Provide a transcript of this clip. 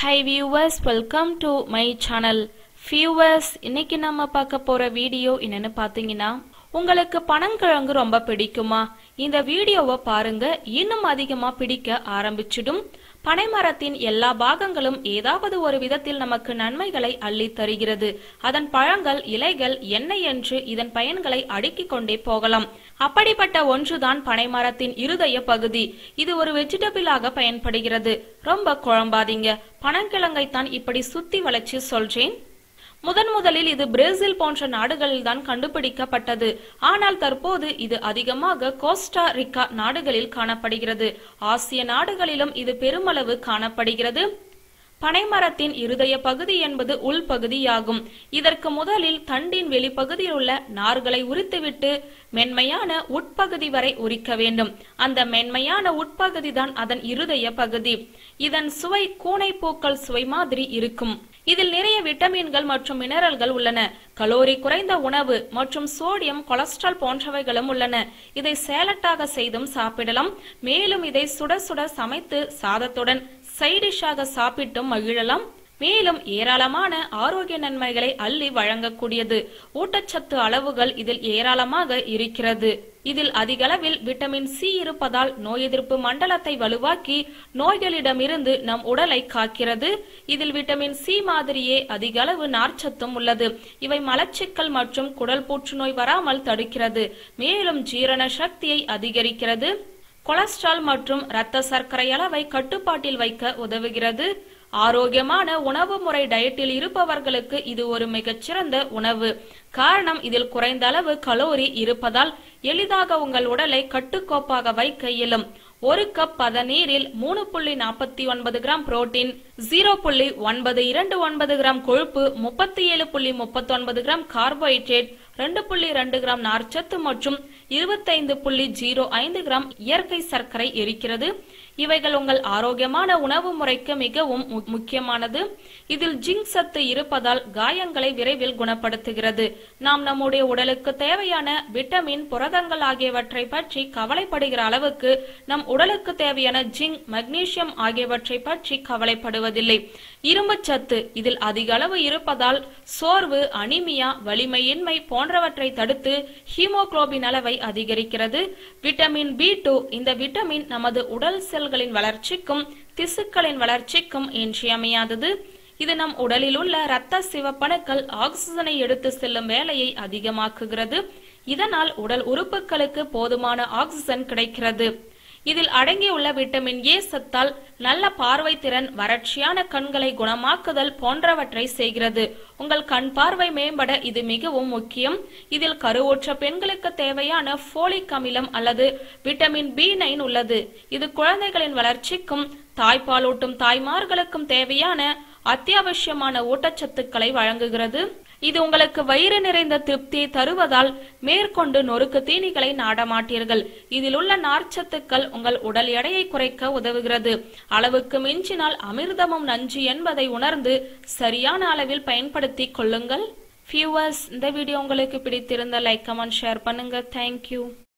high viewers welcome to my channel viewers இன்னைக்கு நம்ம பார்க்க போற வீடியோ என்னன்னு பார்த்தீங்கன்னா உங்களுக்கு பனங்கிழங்கு ரொம்ப பிடிக்குமா இந்த வீடியோவை பாருங்க இன்னும் அதிகமா பிடிக்க ஆரம்பிச்சிடும் பனைமரத்தின் எல்லா பாகங்களும் ஏதாவது ஒரு விதத்தில் நமக்கு நன்மைகளை அள்ளி தருகிறது அதன் பழங்கள் இலைகள் எண்ணெய் என்று இதன் பயன்களை அடுக்கிக் கொண்டே போகலாம் அப்படிப்பட்ட ஒன்றுதான் பனைமரத்தின் இருதய பகுதி இது ஒரு வெஜிடபிளாக பயன்படுகிறது ரொம்ப குழம்பாதீங்க பனங்கிழங்கை தான் இப்படி சுத்தி வளைச்சு சொல்றேன் முதன் முதலில் இது பிரேசில் போன்ற நாடுகளில் தான் கண்டுபிடிக்கப்பட்டது ஆனால் தற்போது இது அதிகமாக கோஸ்டா ரிக்கா நாடுகளில் காணப்படுகிறது ஆசிய நாடுகளிலும் இது பெருமளவு காணப்படுகிறது பனைமரத்தின் இருதய பகுதி என்பது உள்பகுதியாகும் இதற்கு முதலில் தண்டின் வெளிப்பகுதியில் உள்ள நார்களை உரித்துவிட்டு மென்மையான உட்பகுதி வரை உரிக்க வேண்டும் அந்த மென்மையான உட்பகுதி தான் அதன் இருதய பகுதி இதன் சுவை கூனை பூக்கள் சுவை மாதிரி இருக்கும் இதில் நிறைய விட்டமின்கள் மற்றும் மினரல்கள் உள்ளன கலோரி குறைந்த உணவு மற்றும் சோடியம் கொலஸ்ட்ரால் போன்றவைகளும் உள்ளன இதை சேலட்டாக செய்தும் சாப்பிடலாம் மேலும் இதை சுட சுட சமைத்து சாதத்துடன் சைடிஷாக சாப்பிட்டும் மகிழலாம் மேலும் ஏராளமான ஆரோக்கிய நன்மைகளை அள்ளி வழங்கக்கூடியது ஊட்டச்சத்து அளவுகள் இதில் ஏராளமாக இருக்கிறது இதில் அதிகளவில் விட்டமின் சி இருப்பதால் நோய் எதிர்ப்பு மண்டலத்தை வலுவாக்கி நோய்களிடமிருந்து நம் உடலை காக்கிறது இதில் விட்டமின் சி மாதிரியே அதிக அளவு நார்ச்சத்தும் உள்ளது இவை மலச்சிக்கல் மற்றும் குடல் புற்றுநோய் வராமல் தடுக்கிறது மேலும் ஜீரண சக்தியை அதிகரிக்கிறது கொலஸ்ட்ரால் மற்றும் இரத்த சர்க்கரை அளவை கட்டுப்பாட்டில் வைக்க உதவுகிறது ஆரோக்கியமான உணவு முறை டயட்டில் இருப்பவர்களுக்கு இது ஒரு மிகச்சிறந்த உணவு காரணம் இதில் குறைந்த அளவு கலோரி இருப்பதால் எளிதாக உங்கள் உடலை கட்டுக்கோப்பாக வைக்க இயலும் ஒரு கப் பதநீரில் மூணு புள்ளி நாற்பத்தி ஒன்பது கிராம் புரோட்டீன் ஜீரோ புள்ளி ஒன்பது இரண்டு ஒன்பது கிராம் கொழுப்பு முப்பத்தி ஏழு புள்ளி முப்பத்தி ஒன்பது கிராம் கார்போஹைட்ரேட் ரெண்டு புள்ளி ரெண்டு கிராம் நார்ச்சத்து மற்றும் இருபத்தைந்து புள்ளி ஜீரோ ஐந்து கிராம் இயற்கை சர்க்கரை இருக்கிறது இவைகள் உங்கள் ஆரோக்கியமான உணவு முறைக்கு மிகவும் முக்கியமானது இதில் ஜிங்க் சத்து இருப்பதால் காயங்களை விரைவில் குணப்படுத்துகிறது நாம் நம்முடைய உடலுக்கு தேவையான விட்டமின் புரதங்கள் ஆகியவற்றை பற்றி கவலைப்படுகிற அளவுக்கு நம் உடலுக்கு தேவையான ஜிங்க் மக்னீசியம் ஆகியவற்றை பற்றி கவலைப்படுவதில்லை இரும்பு சத்து இதில் அதிக அளவு இருப்பதால் சோர்வு அனிமியா வலிமையின்மை போன்றவற்றை தடுத்து ஹீமோகுளோபின் அளவை அதிகரிக்கிறது விட்டமின் பி டூ இந்த விட்டமின் நமது உடல் செல்களின் வளர்ச்சிக்கும் திசுக்களின் வளர்ச்சிக்கும் இன்றியமையாதது இது நம் உடலில் உள்ள இரத்த சிவப்பணுக்கள் ஆக்சிஜனை எடுத்து செல்லும் வேலையை அதிகமாக்குகிறது இதனால் உடல் உறுப்புகளுக்கு போதுமான ஆக்சிஜன் கிடைக்கிறது இதில் அடங்கியுள்ள விட்டமின் ஏ சத்தால் நல்ல பார்வை திறன் வறட்சியான கண்களை குணமாக்குதல் போன்றவற்றை செய்கிறது உங்கள் கண் பார்வை மேம்பட இது மிகவும் முக்கியம் இதில் கருவுற்ற பெண்களுக்கு தேவையான போலிக் அமிலம் அல்லது விட்டமின் பி நைன் உள்ளது இது குழந்தைகளின் வளர்ச்சிக்கும் தாய்ப்பாலூட்டும் தாய்மார்களுக்கும் தேவையான அத்தியாவசியமான ஊட்டச்சத்துக்களை வழங்குகிறது இது உங்களுக்கு வயிறு நிறைந்த திருப்தியை தருவதால் மேற்கொண்டு நொறுக்கு தீனிகளை நாடமாட்டீர்கள் இதில் உள்ள நார்ச்சத்துக்கள் உங்கள் உடல் எடையை குறைக்க உதவுகிறது அளவுக்கு மிஞ்சினால் அமிர்தமும் நஞ்சு என்பதை உணர்ந்து சரியான அளவில் பயன்படுத்தி கொள்ளுங்கள் வியூவர்ஸ் இந்த வீடியோ உங்களுக்கு பிடித்திருந்த லைக் கமெண்ட் ஷேர் பண்ணுங்க தேங்க்யூ